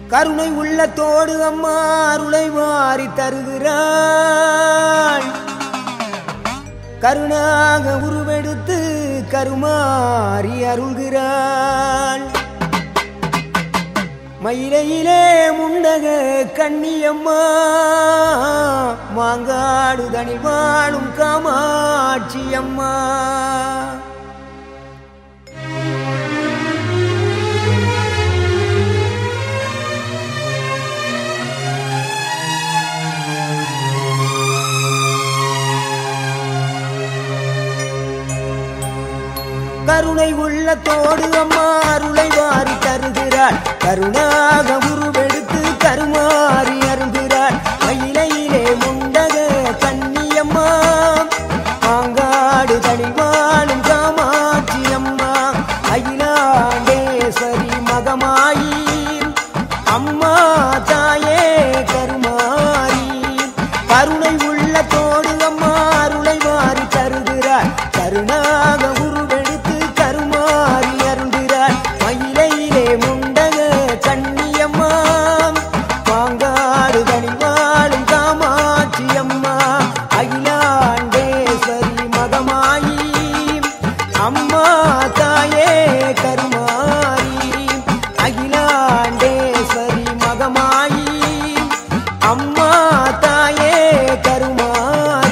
கருணை உள்ளத்தோடு அம்மா அருளை வாரி தருகிறாள் கருணாக உருவெடுத்து கருமாறி அருள்கிறாள் மயிலையிலே முண்டக கண்ணியம்மா மாங்காடு தனி வாழும் காமாட்சி அம்மா கருணை உள்ளத்தோடு அம்மா அருளை வாரி தருகிறாள் கருணாக உருவெடுத்து கருமாறி அருகிறாள் மயிலையிலே முண்டக கன்னியம்மா மாங்காடு தனிவாழும் காமாட்சி அம்மா அகிலாண்டேஸ்வரி மகமாயி அம்மா தாயே கருமாரி கருணை உள்ளத்தோடு அம்மா அருளை வாரி தருகிறாள் கருணாக உருவெடுத்து கருமாறி அருள்கிறாள் மயிலையிலே முண்டக கண்ணியம்மா மாங்காடு தனிவாழும் காமாட்சி அம்மா அகிலாண்டேஸ்வரி மகமாயி அம்மா தாயே கருமாரி அகிலாண்டேஸ்வரி மகமாயி அம்மா தாயே கருமாரி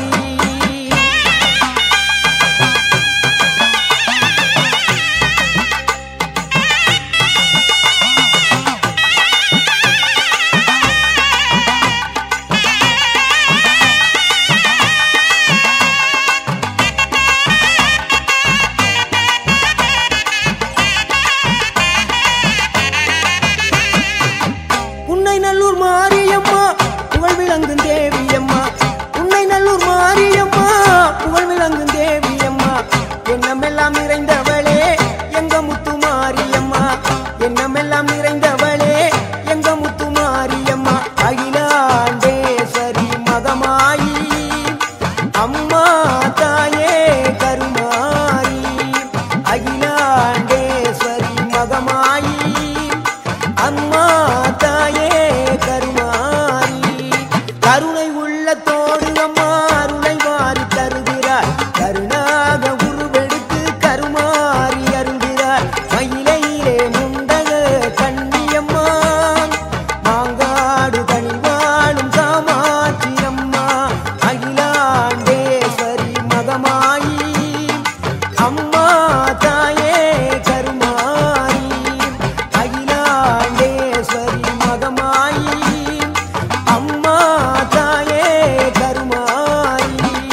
உன்னை நல்லூர் மாரியம்மா புகழ் விளங்கும் தேவியம்மா உன்னை நல்லூர் மாரியம்மா புகழ் விளங்கும் தேவியம்மா எண்ணமெல்லாம் நிறைந்தவளே எங்க முத்து மாரியம்மா எண்ணமெல்லாம் நிறைந்தவளே எங்க முத்து மாரியம்மா அகிலாண்டேஸ்வரி மகமாயி அம்மா தாயே கருமாரி அகிலாண்டேஸ்வரி மகமாயி அம்மா தாயே கருமாரி கருணை உள்ளத்தோடு அம்மா அருளை வாரி தருகிறார் கருணாக உருவெடுத்து கருமாறி அருள்கிறார் மயிலையிலே முண்டக கண்ணியம்மா மாங்காடு தனி வாழும் காமாட்சி அம்மா அகிலாண்டேஸ்வரி மகமாயி அம்மா தாயே கருமாரி அகிலாண்டேஸ்வரி மகமாயி அம்மா தாயே கருமாரி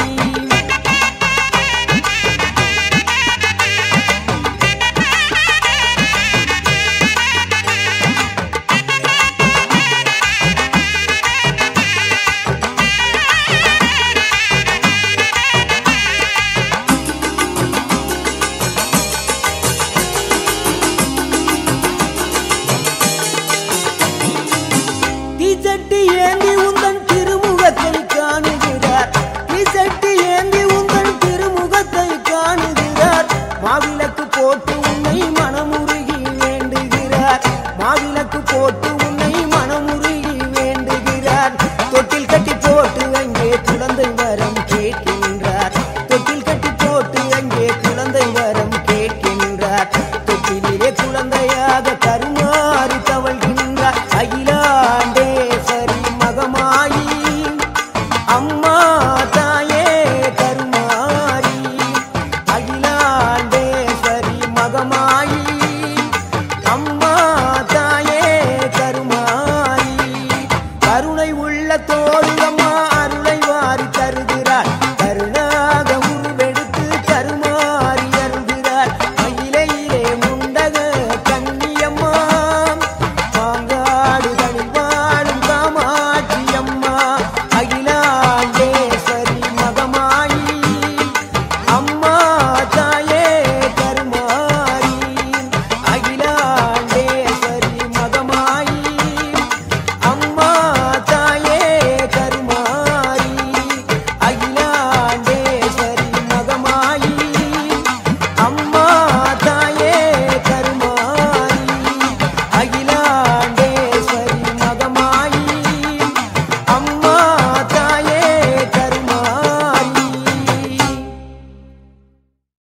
தீச்சட்டி ஏந்தி உந்தன் திருமுகத்தை காணுகிறார் தீச்சட்டி ஏந்தி உந்தன் திருமுகத்தை காணுகிறார் மாவிளக்கு போட்டு உன்னை மனமுருகி வேண்டுகிறார் மாவிளக்கு போட்டு உன்னை மனமுருகி வேண்டுகிறார் தொட்டில் கட்டி போட்டு அங்கே குழந்தை வரம் கேட்கின்றார் தொட்டில் கட்டி போட்டு அங்கே குழந்தை வரம் கேட்கின்றார் தொட்டிலே குழந்தையாக கருமாறி தவழ்கின்றார் அகிலாண்டேஸ்வரி மகமாயி அம்மா தாயே கருமாரி அகிலாண்டேஸ்வரி மகமாயி அம்மா